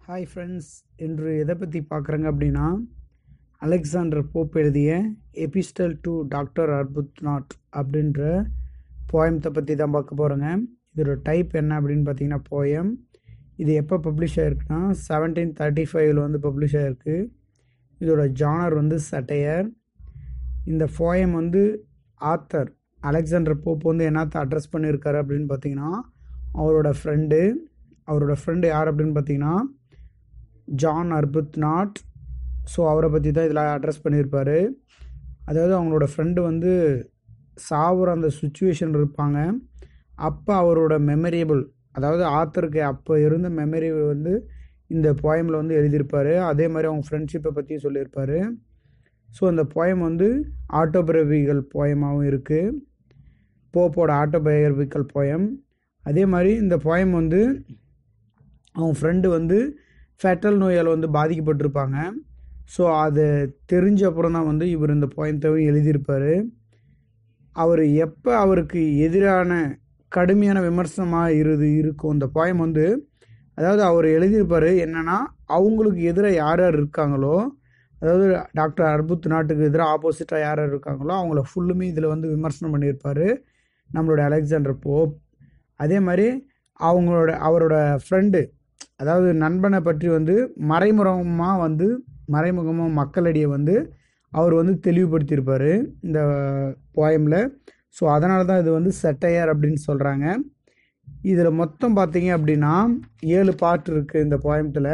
hi friends இன்று எதை பற்றி பார்க்குறேங்க அப்படின்னா அலெக்சாண்டர் போப் எழுதிய epistle to doctor Arbuthnot அப்படின்ற போயத்தை பற்றி தான் பார்க்க போகிறோங்க இதோட டைப் என்ன அப்படின்னு பார்த்தீங்கன்னா போயம் இது எப்போ பப்ளிஷ் ஆகிருக்குன்னா செவன்டீன் தேர்ட்டி ஃபைவ்ல வந்து பப்ளிஷ் ஆகிருக்கு இதோட ஜானர் வந்து சட்டையர் இந்த போயம் வந்து ஆத்தர் அலெக்சாண்டர் போப் வந்து என்னத்தை அட்ரஸ் பண்ணியிருக்காரு அப்படின்னு பார்த்தீங்கன்னா அவரோட ஃப்ரெண்டு அவரோட ஃப்ரெண்டு யார் அப்படின்னு பார்த்தீங்கன்னா ஜான் அர்புத் நாட் ஸோ அவரை பற்றி தான் இதில் அட்ரஸ் பண்ணியிருப்பார் அதாவது அவங்களோட ஃப்ரெண்டு வந்து சாவுற அந்த சுச்சுவேஷன் இருப்பாங்க அப்போ அவரோட மெமரியபிள் அதாவது ஆத்தருக்கு அப்போ இருந்த மெமரி வந்து இந்த போயமில் வந்து எழுதியிருப்பார் அதே மாதிரி அவங்க ஃப்ரெண்ட்ஷிப்பை பற்றியும் சொல்லியிருப்பார் ஸோ அந்த போயம் வந்து ஆட்டோபயோகிக்கல் போயமாகவும் இருக்குது போப்போட ஆட்டோபயோகிக்கல் போயம் அதே மாதிரி இந்த போயம் வந்து அவங்க ஃப்ரெண்டு வந்து ஃபெட்டல் நோயால் வந்து பாதிக்கப்பட்டிருப்பாங்க ஸோ அது தெரிஞ்ச அப்புறம் தான் வந்து இவர் இந்த போயத்தையும் எழுதியிருப்பார் அவர் எப்போ அவருக்கு எதிரான கடுமையான விமர்சனமாக இரு இருக்கும் இந்த போயம் வந்து அதாவது அவர் எழுதியிருப்பார் என்னென்னா அவங்களுக்கு எதிராக யார் யார் இருக்காங்களோ அதாவது டாக்டர் அர்புத் நாட்டுக்கு எதிராக ஆப்போசிட்டாக யார் யார் இருக்காங்களோ அவங்கள ஃபுல்லுமே இதில் வந்து விமர்சனம் பண்ணியிருப்பார் நம்மளோட அலெக்சாண்டர் போப் அதே மாதிரி அவங்களோட அவரோட ஃப்ரெண்டு அதாவது நண்பனை பற்றி வந்து மறைமுகமாக வந்து மறைமுகமாக மக்களிடையே வந்து அவர் வந்து தெளிவுபடுத்தியிருப்பார் இந்த போயமில் ஸோ அதனால தான் இது வந்து செட்டையர் அப்படின்னு சொல்கிறாங்க இதில் மொத்தம் பார்த்தீங்க அப்படின்னா ஏழு பார்ட் இருக்குது இந்த போயத்தில்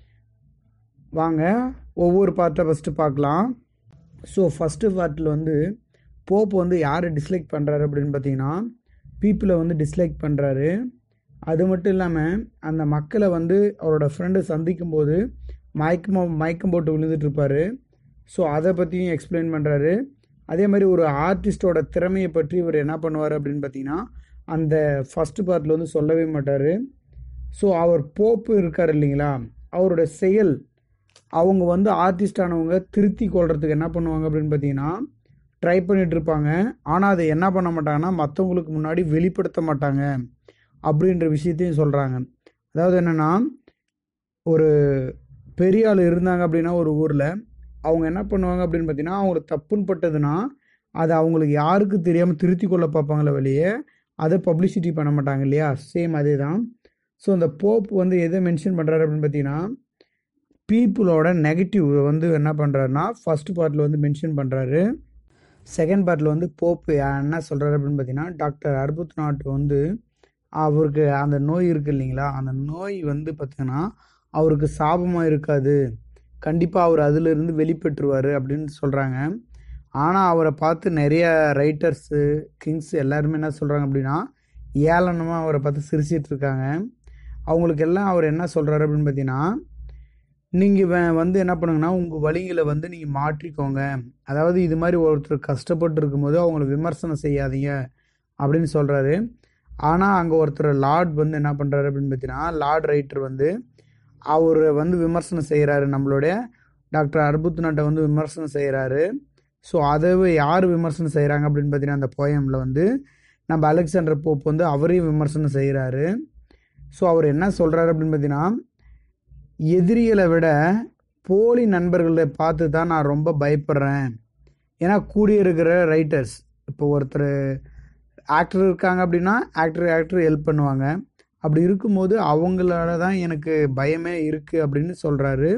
வாங்க ஒவ்வொரு பார்ட்டை ஃபஸ்ட்டு பார்க்கலாம் ஸோ ஃபஸ்ட்டு பார்ட்டில் வந்து போப் வந்து யாரை டிஸ்லைக் பண்ணுறாரு அப்படின்னு பார்த்தீங்கன்னா பீப்புளை வந்து டிஸ்லைக் பண்ணுறாரு அது மட்டும் இல்லாமல் அந்த மக்களை வந்து அவரோட ஃப்ரெண்டு சந்திக்கும் போது மயக்கம் மயக்கம் போட்டு விழுந்துட்டுருப்பார் ஸோ அதை பற்றியும் எக்ஸ்பிளைன் பண்ணுறாரு அதே மாதிரி ஒரு ஆர்டிஸ்டோட திறமையை பற்றி இவர் என்ன பண்ணுவார் அப்படின்னு பார்த்தீங்கன்னா அந்த ஃபஸ்ட்டு பார்ட்டில் வந்து சொல்லவே மாட்டார் ஸோ அவர் போப்பு இருக்கார் இல்லைங்களா அவரோட செயல் அவங்க வந்து ஆர்டிஸ்ட் ஆனவங்க திருத்தி கொள்றதுக்கு என்ன பண்ணுவாங்க அப்படின்னு பார்த்தீங்கன்னா ட்ரை பண்ணிட்டு இருப்பாங்க ஆனால் அதை என்ன பண்ண மாட்டாங்கன்னா மற்றவங்களுக்கு முன்னாடி வெளிப்படுத்த மாட்டாங்க அப்படின்ற விஷயத்தையும் சொல்கிறாங்க அதாவது என்னென்னா ஒரு பெரிய ஆள் இருந்தாங்க அப்படின்னா ஒரு ஊரில் அவங்க என்ன பண்ணுவாங்க அப்படின்னு பார்த்தீங்கன்னா அவங்களுக்கு தப்புன்னு பட்டதுன்னா அதை அவங்களுக்கு யாருக்கு தெரியாமல் திருத்தி கொள்ள பார்ப்பாங்களே வெளியே அதை பப்ளிசிட்டி பண்ண மாட்டாங்க இல்லையா சேம் அதே தான் ஸோ இந்த போப் வந்து எதை மென்ஷன் பண்ணுறாரு அப்படின்னு பார்த்தீங்கன்னா பீப்புளோட நெகட்டிவ் வந்து என்ன பண்ணுறாருன்னா ஃபஸ்ட் பார்ட்டில் வந்து மென்ஷன் பண்ணுறாரு செகண்ட் பார்ட்டில் வந்து போப் என்ன சொல்கிறாரு அப்படின்னு பார்த்தீங்கன்னா டாக்டர் அர்புத் நாட் வந்து அவருக்கு அந்த நோய் இருக்குது இல்லைங்களா அந்த நோய் வந்து பார்த்திங்கன்னா அவருக்கு சாபமாக இருக்காது கண்டிப்பாக அவர் அதிலிருந்து வெளிப்பட்டுருவார் அப்படின்னு சொல்கிறாங்க ஆனால் அவரை பார்த்து நிறைய ரைட்டர்ஸு கிங்ஸ் எல்லாருமே என்ன சொல்கிறாங்க அப்படின்னா ஏளனமாக அவரை பார்த்து சிரிச்சிட்டு இருக்காங்க அவங்களுக்கு எல்லாம் அவர் என்ன சொல்கிறாரு அப்படின்னு பார்த்தீங்கன்னா நீங்கள் வந்து என்ன பண்ணுங்கன்னா உங்கள் வழிகளை வந்து நீங்கள் மாற்றிக்கோங்க அதாவது இது மாதிரி ஒருத்தர் கஷ்டப்பட்டு இருக்கும்போது அவங்கள விமர்சனம் செய்யாதீங்க அப்படின்னு சொல்கிறாரு ஆனால் அங்கே ஒருத்தர் லார்ட் வந்து என்ன பண்ணுறாரு அப்படின்னு பார்த்தீங்கன்னா லார்ட் ரைட்டர் வந்து அவர் வந்து விமர்சனம் செய்கிறாரு நம்மளுடைய டாக்டர் அர்புத் நாட்டை வந்து விமர்சனம் செய்கிறாரு ஸோ அதை யார் விமர்சனம் செய்கிறாங்க அப்படின்னு பார்த்தீங்கன்னா அந்த போயமில் வந்து நம்ம அலெக்சாண்டர் போப் வந்து அவரையும் விமர்சனம் செய்கிறாரு ஸோ அவர் என்ன சொல்கிறாரு அப்படின்னு பார்த்தீங்கன்னா எதிரிகளை விட போலி நண்பர்களை பார்த்து தான் நான் ரொம்ப பயப்படுறேன் ஏன்னா கூடிய இருக்கிற ரைட்டர்ஸ் இப்போ ஒருத்தர் ஆக்டர் இருக்காங்க அப்படின்னா ஆக்டர் ஆக்டர் ஹெல்ப் பண்ணுவாங்க அப்படி இருக்கும்போது அவங்களால தான் எனக்கு பயமே இருக்குது அப்படின்னு சொல்கிறாரு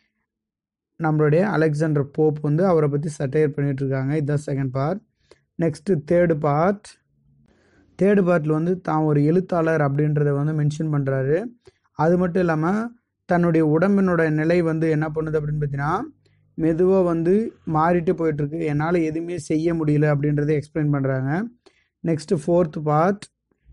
நம்மளுடைய அலெக்சாண்டர் போப் வந்து அவரை பற்றி சட்டையர் பண்ணிகிட்ருக்காங்க இதுதான் second part next third part third பார்ட்டில் வந்து தான் ஒரு எழுத்தாளர் அப்படின்றத வந்து மென்ஷன் பண்ணுறாரு அது மட்டும் இல்லாமல் தன்னுடைய உடம்பினோட நிலை வந்து என்ன பண்ணுது அப்படின்னு பார்த்தீங்கன்னா மெதுவாக வந்து மாறிட்டு போயிட்டுருக்கு என்னால் எதுவுமே செய்ய முடியல அப்படின்றத எக்ஸ்பிளைன் பண்ணுறாங்க நெக்ஸ்ட்டு ஃபோர்த் பார்ட்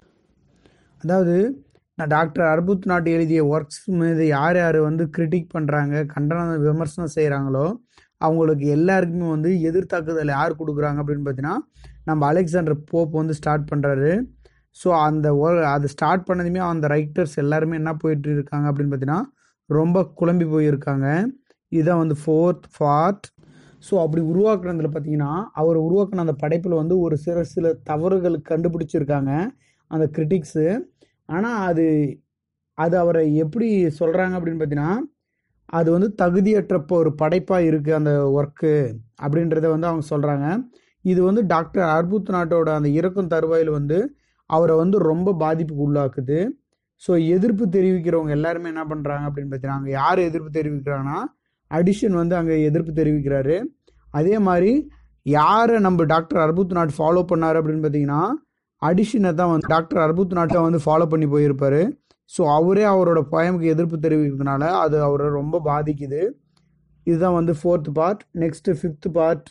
அதாவது நான் டாக்டர் அர்புத் நாட் எழுதிய ஒர்க்ஸ் மீது யார் யார் வந்து கிரிட்டிக் பண்ணுறாங்க கண்டன விமர்சனம் செய்கிறாங்களோ அவங்களுக்கு எல்லாருக்குமே வந்து எதிர்த்தாக்குதல் யார் கொடுக்குறாங்க அப்படின்னு பார்த்தீங்கன்னா நம்ம அலெக்சாண்டர் போப் வந்து ஸ்டார்ட் பண்ணுறாரு ஸோ அந்த அது ஸ்டார்ட் பண்ணதுமே அந்த ரைட்டர்ஸ் எல்லாருமே என்ன போயிட்டு இருக்காங்க அப்படின்னு பார்த்தீங்கன்னா ரொம்ப குழம்பி போயிருக்காங்க இதுதான் வந்து ஃபோர்த் பார்ட் ஸோ அப்படி உருவாக்குனதில் பார்த்தீங்கன்னா அவர் உருவாக்கின அந்த படைப்பில் வந்து ஒரு சில சில தவறுகள் கண்டுபிடிச்சிருக்காங்க அந்த கிரிட்டிக்ஸு ஆனால் அது அது அவரை எப்படி சொல்கிறாங்க அப்படின்னு பார்த்தீங்கன்னா அது வந்து தகுதியற்றப்போ ஒரு படைப்பாக இருக்குது அந்த ஒர்க்கு அப்படின்றத வந்து அவங்க சொல்கிறாங்க இது வந்து டாக்டர் அர்புத் நாட்டோட அந்த இறக்கும் தருவாயில் வந்து அவரை வந்து ரொம்ப பாதிப்புக்கு உள்ளாக்குது ஸோ எதிர்ப்பு தெரிவிக்கிறவங்க எல்லாருமே என்ன பண்ணுறாங்க அப்படின்னு பார்த்தீங்கன்னா அங்கே யார் எதிர்ப்பு தெரிவிக்கிறாங்கன்னா அடிஷன் வந்து அங்கே எதிர்ப்பு தெரிவிக்கிறாரு அதே மாதிரி யாரை நம்ம டாக்டர் அர்புத் நாட் ஃபாலோ பண்ணார் அப்படின்னு பார்த்தீங்கன்னா அடிஷனை தான் வந்து டாக்டர் அர்புத் நாட்டை வந்து ஃபாலோ பண்ணி போயிருப்பார் ஸோ அவரே அவரோட பயமுக்கு எதிர்ப்பு தெரிவிக்கிறதுனால அது அவரை ரொம்ப பாதிக்குது இதுதான் வந்து fourth part next fifth part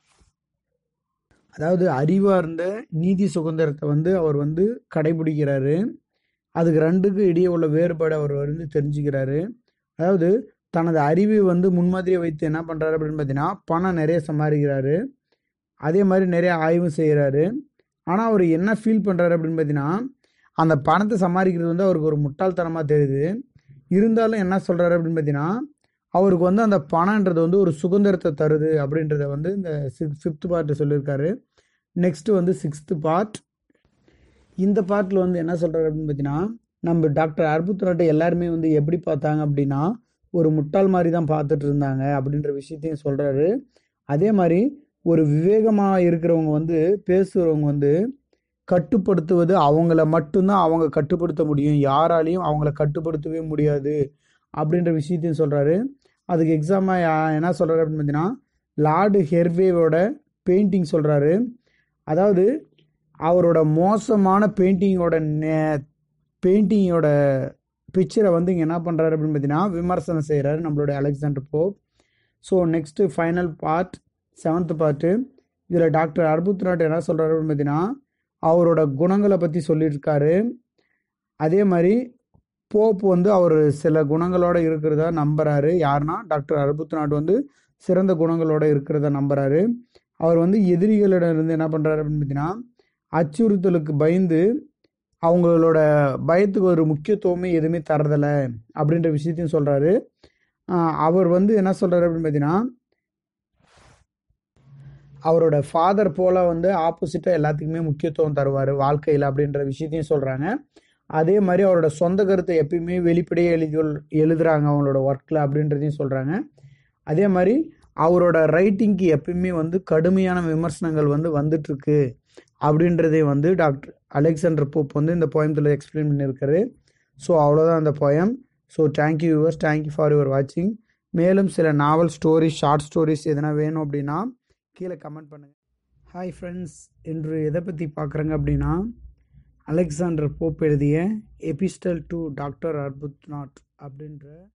அதாவது அறிவார்ந்த நீதி சுதந்திரத்தை வந்து அவர் வந்து கடைபிடிக்கிறாரு அதுக்கு ரெண்டுக்கும் இடையே உள்ள வேறுபாடு அவர் வந்து தெரிஞ்சுக்கிறாரு அதாவது தனது அறிவை வந்து முன்மாதிரியை வைத்து என்ன பண்ணுறாரு அப்படின்னு பார்த்தீங்கன்னா பணம் நிறைய சம்பாதிக்கிறாரு அதே மாதிரி நிறைய ஆய்வு செய்கிறாரு ஆனால் அவர் என்ன ஃபீல் பண்ணுறாரு அப்படின்னு பார்த்தீங்கன்னா அந்த பணத்தை சம்பாதிக்கிறது வந்து அவருக்கு ஒரு முட்டாள்தனமாக தெரியுது இருந்தாலும் என்ன சொல்கிறாரு அப்படின்னு பார்த்தீங்கன்னா அவருக்கு வந்து அந்த பணன்றது வந்து ஒரு சுதந்திரத்தை தருது அப்படின்றத வந்து இந்த சிக்ஸ் ஃபிஃப்த் பார்ட்டு சொல்லியிருக்காரு நெக்ஸ்ட்டு வந்து சிக்ஸ்த்து பார்ட் இந்த பார்ட்டில் வந்து என்ன சொல்கிறாரு அப்படின்னு பார்த்தீங்கன்னா நம்ம டாக்டர் அர்புத் நாட்டை எல்லாருமே வந்து எப்படி பார்த்தாங்க அப்படின்னா ஒரு முட்டாள் மாதிரி தான் பார்த்துட்டு இருந்தாங்க அப்படின்ற விஷயத்தையும் சொல்கிறாரு அதே மாதிரி ஒரு விவேகமாக இருக்கிறவங்க வந்து பேசுகிறவங்க வந்து கட்டுப்படுத்துவது அவங்கள மட்டும்தான் அவங்க கட்டுப்படுத்த முடியும் யாராலையும் அவங்கள கட்டுப்படுத்தவே முடியாது அப்படின்ற விஷயத்தையும் சொல்கிறாரு அதுக்கு எக்ஸாமாக என்ன சொல்கிறாரு அப்படின்னு பார்த்தீங்கன்னா லார்டு ஹெர்வேவோட பெயிண்டிங் சொல்கிறாரு அதாவது அவரோட மோசமான பெயிண்டிங்கோட பெயிண்டிங்கோட பிக்சரை வந்து இங்கே என்ன பண்ணுறாரு அப்படின்னு பார்த்தீங்கன்னா விமர்சனம் செய்கிறாரு நம்மளுடைய Alexander Pope so next final part seventh part இதில் டாக்டர் அர்புத் நாட் என்ன சொல்கிறாரு அப்படின்னு பார்த்தீங்கன்னா அவரோட குணங்களை பற்றி சொல்லியிருக்காரு அதே மாதிரி போப் வந்து அவர் சில குணங்களோட இருக்கிறதா நம்புறாரு யாருன்னா டாக்டர் அர்புத் நாட் வந்து சிறந்த குணங்களோட இருக்கிறத நம்புறாரு அவர் வந்து எதிரிகளிடம் இருந்து என்ன பண்ணுறாரு அப்படின்னு பார்த்தீங்கன்னா அச்சுறுத்தலுக்கு பயந்து அவங்களோட பயத்துக்கு ஒரு முக்கியத்துவமே எதுவுமே தரதில்லை அப்படின்ற விஷயத்தையும் சொல்கிறாரு அவர் வந்து என்ன சொல்கிறாரு அப்படின்னு பார்த்தீங்கன்னா அவரோட ஃபாதர் போல் வந்து ஆப்போசிட்டாக எல்லாத்துக்குமே முக்கியத்துவம் தருவார் வாழ்க்கையில் அப்படின்ற விஷயத்தையும் சொல்கிறாங்க அதே மாதிரி அவரோட சொந்த கருத்தை எப்பயுமே வெளிப்படையாக எழுதி எழுதுகிறாங்க அவங்களோட ஒர்க்கில் அப்படின்றதையும் சொல்கிறாங்க அதே மாதிரி அவரோட ரைட்டிங்க்கு எப்பயுமே வந்து கடுமையான விமர்சனங்கள் வந்து வந்துட்டுருக்கு அப்படின்றதே வந்து டாக்டர் அலெக்சாண்டர் போப் வந்து இந்த போயத்தில் எக்ஸ்பிளைன் பண்ணியிருக்காரு ஸோ அவ்வளோதான் அந்த poem so thank you yours thank you for your வாட்சிங் மேலும் சில நாவல் ஸ்டோரிஸ் ஷார்ட் ஸ்டோரிஸ் எதனா வேணும் அப்படின்னா கீழே கமெண்ட் பண்ணுங்கள் ஹாய் ஃப்ரெண்ட்ஸ் இன்று எதை பற்றி பார்க்குறேங்க அப்படின்னா அலெக்சாண்டர் போப் எழுதிய epistle to doctor Arbuthnot அப்படின்ற